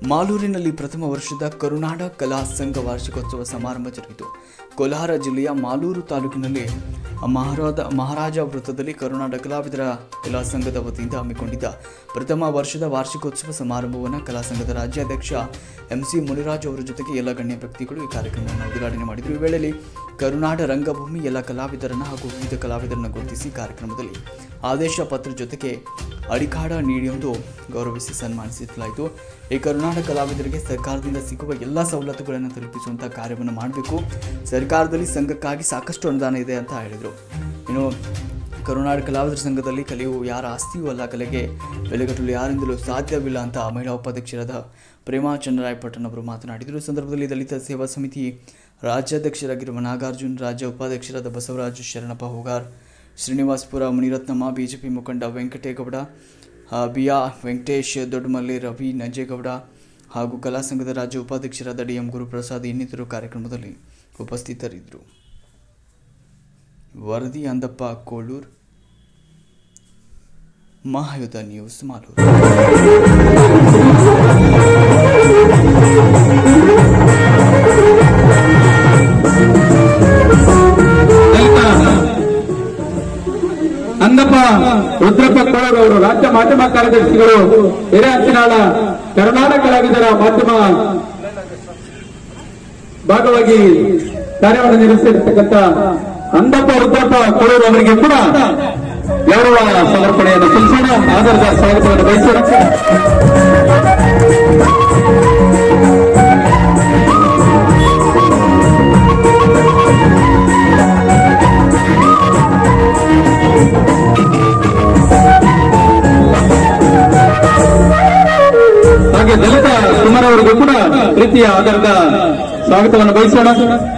ಮಾಲೂರಿನಲ್ಲಿ ಪ್ರಥಮ ವರ್ಷದ ಕರುನಾಡ ಕಲಾ ಸಂಘ ವಾರ್ಷಿಕೋತ್ಸವ ಸಮಾರಂಭ ಜರುಗಿತು ಕೋಲಾರ ಜಿಲ್ಲೆಯ ಮಾಲೂರು ತಾಲೂಕಿನಲ್ಲಿ ಮಹಾರಾಜ ಮಹಾರಾಜ ವೃತ್ತದಲ್ಲಿ ಕರುನಾಡ ಕಲಾವಿದರ ಕಲಾ ಸಂಘದ ವತಿಯಿಂದ ಹಮ್ಮಿಕೊಂಡಿದ್ದ ಪ್ರಥಮ ವರ್ಷದ ವಾರ್ಷಿಕೋತ್ಸವ ಸಮಾರಂಭವನ್ನು ಕಲಾ ಸಂಘದ ರಾಜ್ಯಾಧ್ಯಕ್ಷ ಎಂ ಸಿ ಮುನಿರಾಜ್ ಅವರ ಜೊತೆಗೆ ಎಲ್ಲ ಗಣ್ಯ ವ್ಯಕ್ತಿಗಳು ಈ ಕಾರ್ಯಕ್ರಮವನ್ನು ಉದ್ಘಾಟನೆ ಮಾಡಿದರು ಈ ವೇಳೆಯಲ್ಲಿ ಕರುನಾಡ ರಂಗಭೂಮಿ ಎಲ್ಲ ಕಲಾವಿದರನ್ನು ಹಾಗೂ ವಿವಿಧ ಕಲಾವಿದರನ್ನು ಗುರುತಿಸಿ ಕಾರ್ಯಕ್ರಮದಲ್ಲಿ ಆದೇಶ ಪತ್ರ ಜೊತೆಗೆ ಅಡಿಕಾಡ ನೀಡಿಯೊಂದು ಗೌರವಿಸಿ ಸನ್ಮಾನಿಸಲಾಯಿತು ಈ ಕರುನಾಡ ಕಲಾವಿದರಿಗೆ ಸರ್ಕಾರದಿಂದ ಸಿಗುವ ಎಲ್ಲ ಸವಲತ್ತುಗಳನ್ನು ತಲುಪಿಸುವಂಥ ಕಾರ್ಯವನ್ನು ಮಾಡಬೇಕು ಸರ್ಕಾರದಲ್ಲಿ ಸಂಘಕ್ಕಾಗಿ ಸಾಕಷ್ಟು ಅನುದಾನ ಇದೆ ಅಂತ ಹೇಳಿದರು ಇನ್ನು ಕರುನಾಡ ಕಲಾವಿದರ ಸಂಘದಲ್ಲಿ ಕಲೆಯು ಯಾರ ಆಸ್ತಿಯೂ ಅಲ್ಲ ಕಲೆಗೆ ಬೆಲೆಗಟ್ಟಲು ಯಾರಿಂದಲೂ ಸಾಧ್ಯವಿಲ್ಲ ಅಂತ ಮಹಿಳಾ ಉಪಾಧ್ಯಕ್ಷರಾದ ಪ್ರೇಮಾ ಚಂದ್ರಾಯಪಟ್ಟಣ್ ಅವರು ಮಾತನಾಡಿದರು ಈ ಸಂದರ್ಭದಲ್ಲಿ ದಲಿತ ಸೇವಾ ಸಮಿತಿ ರಾಜ್ಯಾಧ್ಯಕ್ಷರಾಗಿರುವ ನಾಗಾರ್ಜುನ್ ರಾಜ್ಯ ಉಪಾಧ್ಯಕ್ಷರಾದ ಬಸವರಾಜು ಶರಣಪ್ಪ ಹೋಗಾರ್ ಶ್ರೀನಿವಾಸಪುರ ಮುನಿರತ್ನಮ್ಮ ಬಿಜೆಪಿ ಮುಖಂಡ ವೆಂಕಟೇಗೌಡ ಆ, ಬಿಯಾ ವೆಂಕಟೇಶ್ ದೊಡ್ಡಮಲ್ಲೆ ರವಿ ನಂಜೇಗೌಡ ಹಾಗೂ ಕಲಾ ಸಂಘದ ರಾಜ್ಯ ಉಪಾಧ್ಯಕ್ಷರಾದ ಡಿ ಎಂ ಗುರುಪ್ರಸಾದ್ ಇನ್ನಿತರು ಕಾರ್ಯಕ್ರಮದಲ್ಲಿ ಉಪಸ್ಥಿತರಿದ್ದರು ವರದಿ ಅಂದಪ್ಪ ಕೋಳೂರ್ ಮಹಾಯುಧ ನ್ಯೂಸ್ ಮಾಲೂರು ದಲಿತ ಅಂದಪ್ಪ ರುದ್ರಪ್ಪ ಕೋಳೂರು ಅವರು ರಾಜ್ಯ ಮಾಧ್ಯಮ ಕಾರ್ಯದರ್ಶಿಗಳು ಹಿರೇ ಹಂಚಿನಾಳ ಕರ್ನಾಟಕ ಕಲಾವಿದರ ಮಾಧ್ಯಮ ಭಾಗವಾಗಿ ಕಾರ್ಯವನ್ನು ನಿರ್ವಹಿಸಿರ್ತಕ್ಕಂಥ ಅಂದಪ್ಪ ರುದ್ರಪ್ಪ ಕೋಳೂರು ಅವರಿಗೆ ಕೂಡ ಗೌರವ ಸಮರ್ಪಣೆಯನ್ನು ಸಲ್ಲಿಸೋಣ ಆಧಾರದ ಸ್ವಾಗತವನ್ನು ಬಯಸೋಣ ಹಾಗೆ ದಲಿತ ಕುಮಾರ್ ಅವರಿಗೂ ಕೂಡ ಪ್ರೀತಿಯ ಆಧಾರದ ಸ್ವಾಗತವನ್ನು ಬಯಸೋಣ